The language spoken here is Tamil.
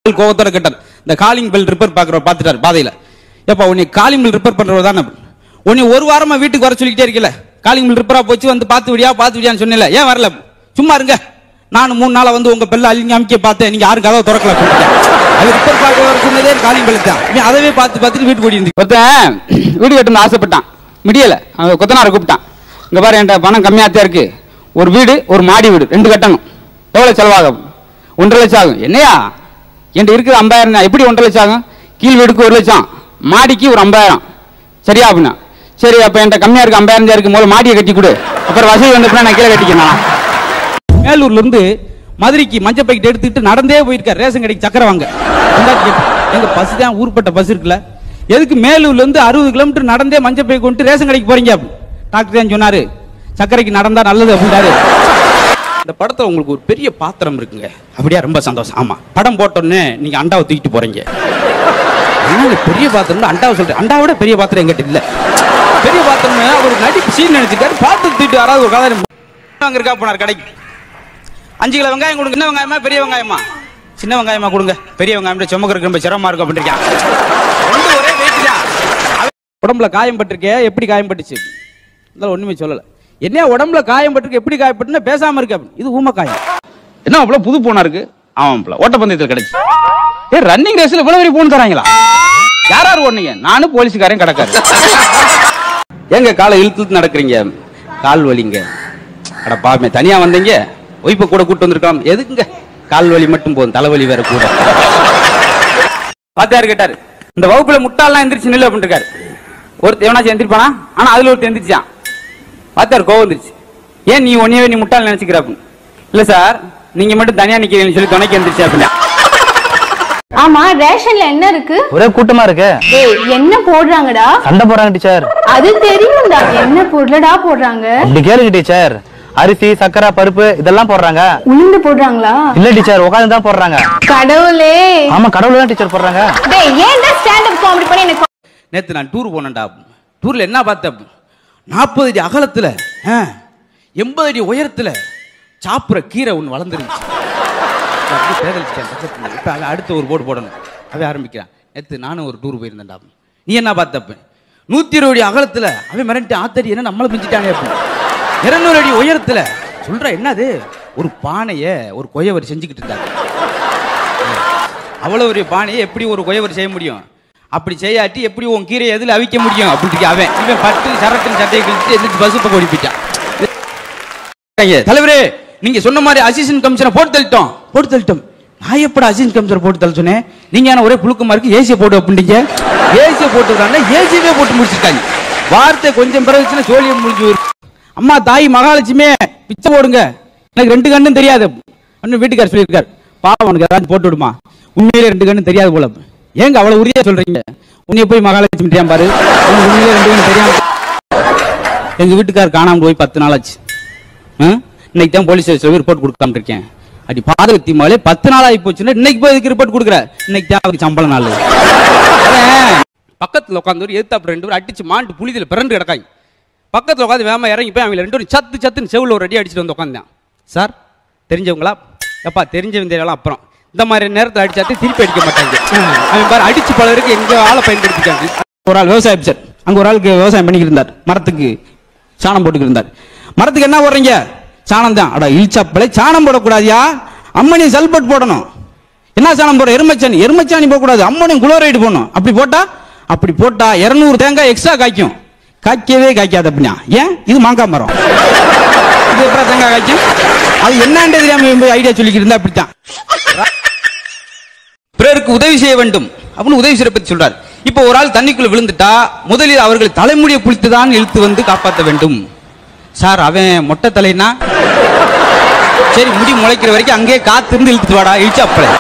ஆள் கோவத்தோட கேட்டார் இந்த காலிங் பெல் ரிப்பேர் பாக்குறவர் பார்த்துட்டார் பாதையில எப்பா உன்னை காலிங் பெல் ரிப்பேர் பண்றவர் தானே உன்னை ஒரு வாரமா வீட்டுக்கு வர சொல்லிக்கிட்டே இருக்கல காலிங் பெல் ரிப்பேரா போச்சு வந்து பார்த்து விடியா பார்த்து விடியான்னு சொன்னல ஏன் வரல சும்மா இருங்க நான் மூணு நாளா வந்து உங்க பெல்ல அழிங்க அமைக்க பார்த்தேன் நீங்க யாரும் கதவை திறக்கல அப்படின்ட்டான். அது ரிப்பேர் பார்க்க சொன்னதே காலிங் பெல் தான் இவன் அதவே பார்த்து பார்த்துட்டு வீட்டுக்கு ஓடி இருந்து ஒருத்தன் வீடு கட்டணும்னு ஆசைப்பட்டான் முடியல அவன் கொத்தனாரை கூப்பிட்டான் இங்க பாரு என்கிட்ட பணம் கம்மியாத்தான் இருக்கு ஒரு வீடு ஒரு மாடி வீடு ரெண்டு கட்டணும் எவ்வளவு செலவாகும் ஒன்றரை லட்சம் ஆகும் என்னையா என்கிட்ட இருக்குது ஐம்பதாயிரம் தான் எப்படி ஒன்றரை லட்சம் ஆகும் கீழ் வீடுக்கு ஒரு லட்சம் மாடிக்கு ஒரு ஐம்பதாயிரம் சரியா அப்படின்னா சரி அப்ப என்கிட்ட கம்மியா இருக்கு ஐம்பதாயிரம் தான் இருக்கு முதல்ல மாடியை கட்டி கொடு அப்புறம் வசதி வந்தப்ப நான் கீழே கட்டிக்கணும் மேலூர்ல இருந்து மதுரைக்கு மஞ்சள் பாக்கெட் எடுத்துக்கிட்டு நடந்தே போயிருக்காரு ரேஷன் கடைக்கு சக்கரை வாங்க பொண்டாட்டி கேட்டு, எங்க பஸ் தான் ஊர்பட்ட பஸ் இருக்குல்ல எதுக்கு மேலூர்ல இருந்து அறுபது கிலோமீட்டர் நடந்தே மஞ்சள் பை கொண்டு ரேஷன் கடைக்கு போறீங்க அப்படின்னு. டாக்டர் தான் சொன்னாரு சக்கரைக்கு நடந்தா நல்லது அப்படின்றாரு இந்த படத்துல உங்களுக்கு ஒரு பெரிய பாத்திரம் இருக்குங்க அப்படியா ரொம்ப சந்தோஷம் ஆமா படம் போட்டோன்னே நீங்க அண்டாவை தூக்கிட்டு போறீங்க என்னங்க பெரிய பாத்திரம் அண்டாவை சொல்றேன் அண்டாவை விட பெரிய பாத்திரம் எங்கிட்ட இல்ல பெரிய பாத்திரம் அவர் நடிப்பு சீன் நினைச்சிட்டாரு பாத்திரம் தூக்கிட்டு யாராவது ஒரு கதை அங்க இருக்கா போனார் கடைக்கு அஞ்சு கிலோ வெங்காயம் கொடுங்க சின்ன வெங்காயமா பெரிய வெங்காயமா சின்ன வெங்காயமா கொடுங்க பெரிய வெங்காயம் சுமக்கிறதுக்கு ரொம்ப சிரமமா இருக்கும் அப்படின்ட்டு ரெண்டு ஒரே weight தான் அவன் உடம்புல காயம் பட்டிருக்கே எப்படி காயம் பட்டுச்சு இதெல்லாம் ஒண்ணுமே சொல்லல என்ன உடம்புல காயம் பட்டிருக்கு எப்படி காயப்பட்டுன்னா பேசாம இருக்க இது ஊம காயம் என்ன அவ்வளோ புது போனா இருக்கு ஆமாம்ல ஓட்டப்பந்தயத்தில் கிடைச்சு ஏ ரன்னிங் ரேஸ்ல இவ்வளவு பெரிய போன் தராங்களா யார் யார் ஓடுனீங்க நானும் போலீஸ்காரன் கிடக்காரு எங்க காலை இழுத்து இழுத்து நடக்கிறீங்க கால் வலிங்க அட பாமே தனியா வந்தீங்க ஒய்ஃபை கூட கூட்டு வந்திருக்கலாம் எதுக்குங்க கால் வலி மட்டும் போதும் தலைவலி வேற கூட பாத்தாரு கேட்டாரு இந்த வகுப்புல முட்டாள்லாம் எந்திரிச்சு நில்லு அப்படின்னு இருக்காரு ஒருத்தர் எவனாச்சும் எந்திரிப்பானா ஆனா அதுல ஒருத்தர் எந்திரிச்சான் பாத்தாரு கோவம் வந்துருச்சு ஏன் நீ ஒன்னையவே நீ முட்டாள் நினைச்சுக்கிற அப்படின்னு இல்ல சார் நீங்க மட்டும் தனியா நிக்கிறீங்கன்னு சொல்லி துணைக்கு எந்திரிச்சு அப்படின்னா ஆமா ரேஷன்ல என்ன இருக்கு ஒரே கூட்டமா இருக்கு டேய் என்ன போடுறாங்கடா சண்டை போடுறாங்க டீச்சர் அது தெரியும்டா என்ன பொருளடா போடுறாங்க அப்படி கேளுங்க டீச்சர் அரிசி சக்கரை பருப்பு இதெல்லாம் போடுறாங்க உளுந்து போடுறாங்களா இல்ல டீச்சர் உட்காந்து தான் போடுறாங்க கடவுளே ஆமா கடவுள் தான் டீச்சர் போடுறாங்க டேய் ஏன்டா ஸ்டாண்ட் அப் காமெடி பண்ணி எனக்கு நேத்து நான் டூர் போனேன்டா டூர்ல என்ன பார்த்தேன் நாற்பது அடி அகலத்துல எண்பது அடி உயரத்துல சாப்பிட்ற கீரை ஒன்று வளர்ந்துருந்துச்சு நான் அப்படியே பேதலிச்சிட்டேன் பக்கத்துல. இப்ப அவன் அடுத்த ஒரு போர்டு போடணும் அவன் ஆரம்பிக்கிறான் நேத்து நானும் ஒரு டூர் போயிருந்தேன்டா நீ என்ன பார்த்தப்ப நூத்தி இருபது அடி அகலத்துல அவன் மிரண்டு ஆத்தடி என்ன நம்மளை மிஞ்சிட்டானே அப்படின்னு இருநூறு அடி உயரத்துல சொல்ற என்னது ஒரு பானைய ஒரு கொயவர் செஞ்சுக்கிட்டு இருந்தாங்க அவ்வளவு ஒரு பானையை எப்படி ஒரு குயவர் செய்ய முடியும் அப்படி செய்யாட்டி எப்படி உன் கீரை எதுல அவிக்க முடியும் அப்படின்னு அவன் இவன் பட்டு சரட்டு சட்டையை கிழிச்சு எந்திரிச்சு பஸ் பக்கம் ஓடி போயிட்டான் ஐயா, தலைவரே நீங்க சொன்ன மாதிரி அசிஸ்டன்ட் கமிஷனை போட்டு தள்ளிட்டோம் போட்டு தள்ளிட்டோம் நான் எப்படா அசிஸ்டன்ட் கமிஷனர் போட்டு தள்ள சொன்னேன் நீங்க என்ன ஒரே புழுக்கமா இருக்கு ஏசியை போட்டு அப்படிங்க ஏசியை போட்டுருக்காங்க ஏசியவே போட்டு முடிச்சிருக்காங்க வார்த்தை கொஞ்சம் பிறகுச்சுன்னா சோழியம் முடிஞ்சு போயிரும். அம்மா தாய் மகாலட்சுமியே பிச்சை போடுங்க எனக்கு ரெண்டு கண்ணும் தெரியாது அண்ணன் வீட்டுக்கார் சொல்லியிருக்காரு பாவம் உனக்கு ஏதாச்சும் போட்டு விடுமா உண்மையிலே ரெண்டு கண்ணும் தெரியாது போல ஏங்க அவ்வளவு உறுதியா சொல்றீங்க உன்னைய போய் மகாலட்சுமி தெரியாம பாரு உனக்கு உண்மையிலே ரெண்டு கண்ணும் தெரியாம எங்க வீட்டுக்கார் காணாம போய் பத்து நாள் ஆச்சு ஆ? இன்னைக்கு தான் போலீஸ் ஸ்டேஷன் ரிப்போர்ட் கொடுக்காம இருக்கேன் அடி பாதகத்தி மேலே பத்து நாள் ஆகி போச்சுன்னா இன்னைக்கு போய் இதுக்கு ரிப்போர்ட் கொடுக்குற இன்னைக்கு தான் அவருக்கு சம்பள நாள் அவன் பக்கத்துல உட்காந்து ஒரு எதிர்த்தாப்பு ரெண்டு பேரும் அடிச்சு மாண்டு புளிதில் பிறண்டு கிடக்காங்க பக்கத்துல உட்காந்து வேமா இறங்கி போய் அவங்க ரெண்டு பேரும் சத்து சத்துன்னு செவுல ஒரு அடி அடிச்சுட்டு வந்து உட்காந்தேன் சார் தெரிஞ்சவங்களா எப்பா தெரிஞ்சவங்க தெரியலாம் அப்புறம் இந்த மாதிரி நேரத்தில் அடிச்சாத்தி திருப்பி அடிக்க மாட்டாங்க அவன் பாரு அடிச்சு பலருக்கு எங்க ஆளை பயன்படுத்திக்காங்க ஒரு ஆள் விவசாய ஆஃபீஸர் அங்க ஒரு ஆளுக்கு விவசாயம் பண்ணிக்கிட்டு இருந்தார் மரத்துக்கு சாணம் போட்டுக்கிட்டு இருந்தார் மரத்துக்கு என்ன போடுறீங்க சாணம் தான் அட இழிச்சப்பளை சாணம் போடக்கூடாதியா அம்மனி சல்பட் போடணும் என்ன சாணம் போட எருமச்சாணி எருமச்சாணி போடக்கூடாது அம்மனியும் குளோரைடு போடணும் அப்படி போட்டா அப்படி போட்டா இருநூறு தேங்காய் எக்ஸ்ட்ரா காய்க்கும் காய்க்கவே காய்க்காது அப்படின்னா ஏன் இது மாங்காய் மரம் இது எப்படி தேங்காய் காய்க்கும் அது என்னன்னு தெரியாம ஐடியா சொல்லிக்கிட்டு இருந்தா அப்படித்தான் பிறருக்கு உதவி செய்ய வேண்டும் அப்படின்னு உதவி செய்ய பத்தி சொல்றாரு இப்போ ஒரு ஆள் தண்ணிக்குள்ள விழுந்துட்டா முதலில் அவர்கள் தலைமுடியை குளித்து தான் இழுத்து வந்து காப்பாற்ற வேண்டும் சார் அவன் மொட்டை தலைனா சரி முடி முளைக்கிற வரைக்கும் அங்கேயே காத்திருந்து இழுத்துட்டு வாடா இழுச்சு அப்பளை